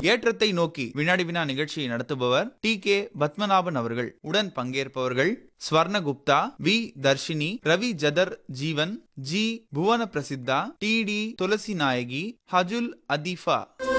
ஏற்றத்தை நோக்கி வினாடி வினா நிகழ்ச்சியை நடத்துபவர் டி கே பத்மநாபன் அவர்கள் உடன் பங்கேற்பவர்கள் Swarnagupta V Dharshini Ravi Jathar Jeevan G Bhuvana Prasitha T T Thulasi Nayagi Hajul Atifa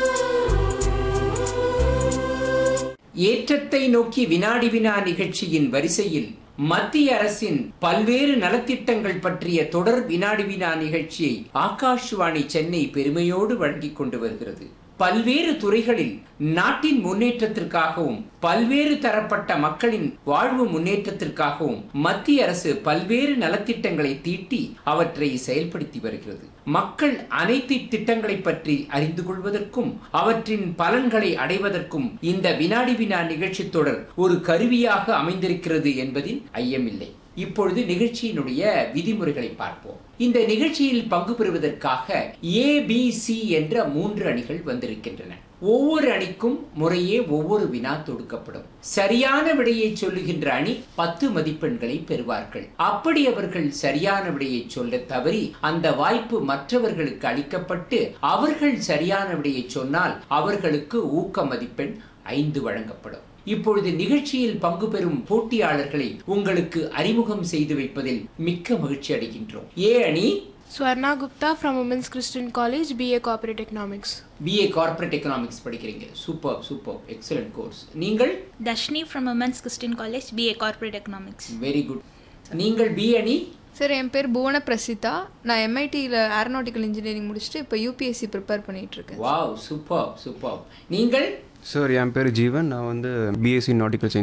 ஏற்றத்தை நோக்கி வினாடி வினா நிகழ்ச்சியின் வரிசையில் மத்திய அரசின் பல்வேறு நலத்திட்டங்கள் பற்றிய தொடர் வினாடி வினா நிகழ்ச்சியை ஆகாஷ்வாணி சென்னை பெருமையோடு வழங்கிக் கொண்டு வருகிறது பல்வேறு துறைகளில் நாட்டின் முன்னேற்றத்திற்காகவும் பல்வேறு தரப்பட்ட மக்களின் வாழ்வு முன்னேற்றத்திற்காகவும் மத்திய அரசு பல்வேறு நலத்திட்டங்களை தீட்டி அவற்றை செயல்படுத்தி வருகிறது மக்கள் அனைத்து திட்டங்களை பற்றி அறிந்து கொள்வதற்கும் அவற்றின் பலன்களை அடைவதற்கும் இந்த வினாடி வினா நிகழ்ச்சி தொடர் ஒரு கருவியாக அமைந்திருக்கிறது என்பதில் ஐயமில்லை இப்பொழுது நிகழ்ச்சியினுடைய விதிமுறைகளை பார்ப்போம் இந்த நிகழ்ச்சியில் பங்கு பெறுவதற்காக ஏ பி சி என்ற மூன்று அணிகள் வந்திருக்கின்றன ஒவ்வொரு அணிக்கும் முறையே ஒவ்வொரு வினா தொடுக்கப்படும் சரியான விடையை சொல்லுகின்ற அணி பத்து மதிப்பெண்களை பெறுவார்கள் அப்படி அவர்கள் சரியான விடையை சொல்ல தவறி அந்த வாய்ப்பு மற்றவர்களுக்கு அளிக்கப்பட்டு அவர்கள் சரியான விடையை சொன்னால் அவர்களுக்கு ஊக்க மதிப்பெண் ஐந்து வழங்கப்படும் இப்பொழுது நிகழ்ச்சியில் பங்கு பெறும் போட்டியாளர்களை உங்களுக்கு அறிமுகம் செய்து வைப்பதில் மிக்க மகிழ்ச்சி அடைகின்றோம் ஏ அணி Swarna Gupta from Women's Christian College, BA Corporate Economics. BA corporate economics படிக்கிறீங்க சூப்பர் சூப்பர் எக்ஸலண்ட் கோர்ஸ் நீங்கள் Dashni from Women's Christian College, BA Corporate Economics. Very good நீங்கள் பி அணி சார் என் பேர் புவன பிரசிதா நான் எம்ஐடியில் ஏரோநாட்டிக்கல் இன்ஜினியரிங் முடிச்சுட்டு இப்போ யூபிஎஸ்சி ப்ரிப்பேர் பண்ணிட்டு இருக்கேன் வாவ் சூப்பர் சூப்பர் நீங்கள் சார் என் பேர் ஜீவன் நான் வந்து பிஎஸ்சி நாட்டிக்கல் சயின்ஸ்